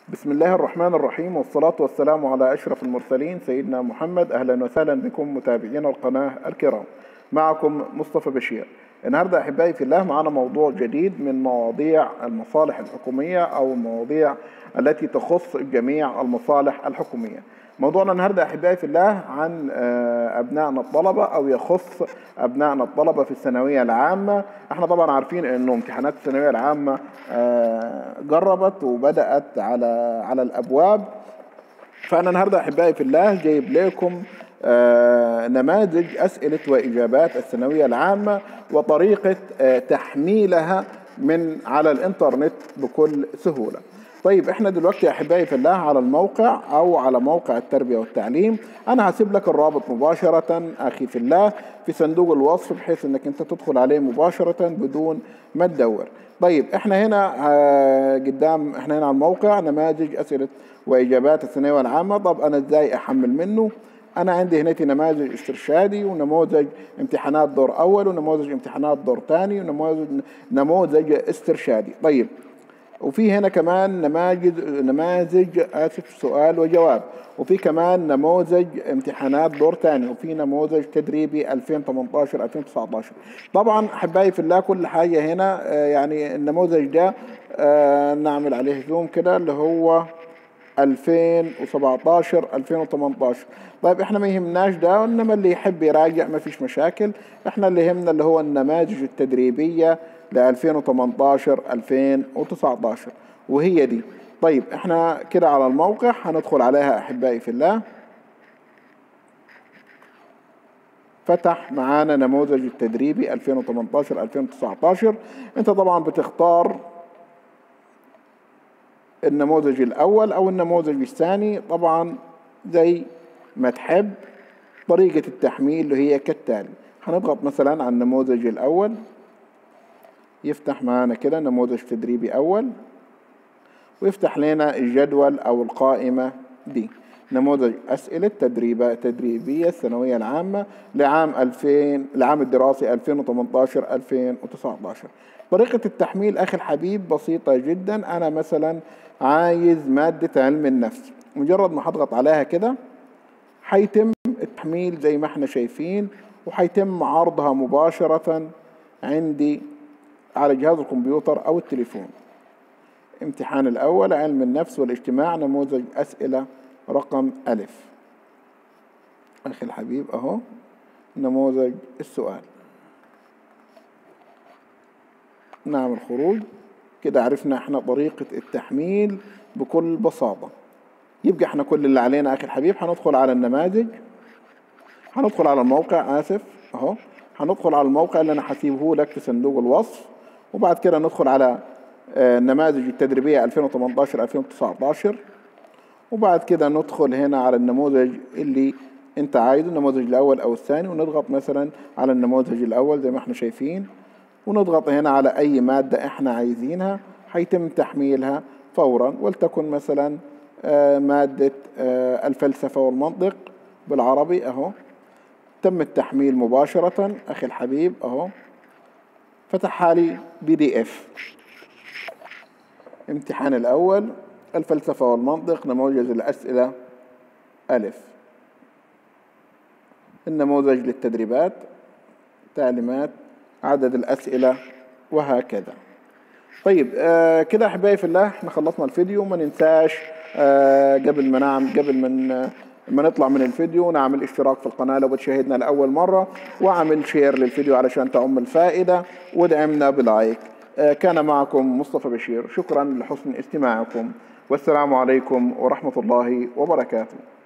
بسم الله الرحمن الرحيم والصلاة والسلام على أشرف المرسلين سيدنا محمد أهلا وسهلا بكم متابعين القناة الكرام معكم مصطفى بشير النهاردة أحبائي في الله معنا موضوع جديد من مواضيع المصالح الحكومية أو المواضيع التي تخص جميع المصالح الحكومية موضوعنا النهارده احبائي في الله عن ابنائنا الطلبه او يخص ابنائنا الطلبه في الثانويه العامه احنا طبعا عارفين انه امتحانات الثانويه العامه جربت وبدات على على الابواب فانا النهارده احبائي في الله جايب لكم نماذج اسئله واجابات الثانويه العامه وطريقه تحميلها من على الانترنت بكل سهوله طيب احنا دلوقتي يا احبائي في الله على الموقع او على موقع التربيه والتعليم انا هسيب لك الرابط مباشره اخي في الله في صندوق الوصف بحيث انك انت تدخل عليه مباشره بدون ما تدور طيب احنا هنا قدام احنا هنا على الموقع نماذج اسئله واجابات الثانويه العامه طب انا ازاي احمل منه انا عندي هنا نماذج استرشادي ونموذج امتحانات دور اول ونموذج امتحانات دور ثاني ونموذج نموذج استرشادي طيب وفي هنا كمان نماذج نماذج اسف سؤال وجواب وفي كمان نموذج امتحانات دور ثاني وفي نموذج تدريبي 2018 2019 طبعا احبائي في الله كل حاجه هنا يعني النموذج ده نعمل عليه زوم كده اللي هو 2017 2018 طيب احنا ما يهمناش ده انما اللي يحب يراجع ما فيش مشاكل احنا اللي يهمنا اللي هو النماذج التدريبيه ل 2018 2019 وهي دي طيب احنا كده على الموقع هندخل عليها احبائي في الله فتح معانا نموذج التدريبي 2018 2019 انت طبعا بتختار النموذج الاول او النموذج الثاني طبعا زي ما تحب طريقة التحميل اللي هي كالتالي هنضغط مثلا على النموذج الاول يفتح معانا كده نموذج تدريبي أول ويفتح لنا الجدول أو القائمة دي نموذج أسئلة تدريبة تدريبية الثانوية العامة لعام 2000 العام الدراسي 2018 2019 طريقة التحميل أخي الحبيب بسيطة جدا أنا مثلا عايز مادة علم النفس مجرد ما هضغط عليها كده هيتم التحميل زي ما احنا شايفين وهيتم عرضها مباشرة عندي على جهاز الكمبيوتر أو التليفون امتحان الأول علم النفس والاجتماع نموذج أسئلة رقم ألف أخي الحبيب أهو نموذج السؤال نعمل خروج كده عرفنا احنا طريقة التحميل بكل بساطة يبقى احنا كل اللي علينا أخي الحبيب هندخل على النماذج هندخل على الموقع آسف أهو هندخل على الموقع اللي أنا هسيبه لك في صندوق الوصف وبعد كده ندخل على النماذج التدريبية 2018 2019 وبعد كده ندخل هنا على النموذج اللي انت عايزه النموذج الاول او الثاني ونضغط مثلا على النموذج الاول زي ما احنا شايفين ونضغط هنا على اي مادة احنا عايزينها هيتم تحميلها فورا ولتكن مثلا مادة الفلسفة والمنطق بالعربي اهو تم التحميل مباشرة اخي الحبيب اهو فتحها لي بي دي اف امتحان الأول الفلسفة والمنطق نموذج الأسئلة ألف النموذج للتدريبات تعليمات عدد الأسئلة وهكذا طيب آه كده أحبائي في الله احنا خلصنا الفيديو ما ننساش آه قبل ما نعمل قبل ما لما نطلع من الفيديو نعمل اشتراك في القناة لو بتشاهدنا لأول مرة واعمل شير للفيديو علشان تعم الفائدة ودعمنا بلايك كان معكم مصطفى بشير شكرا لحسن استماعكم والسلام عليكم ورحمة الله وبركاته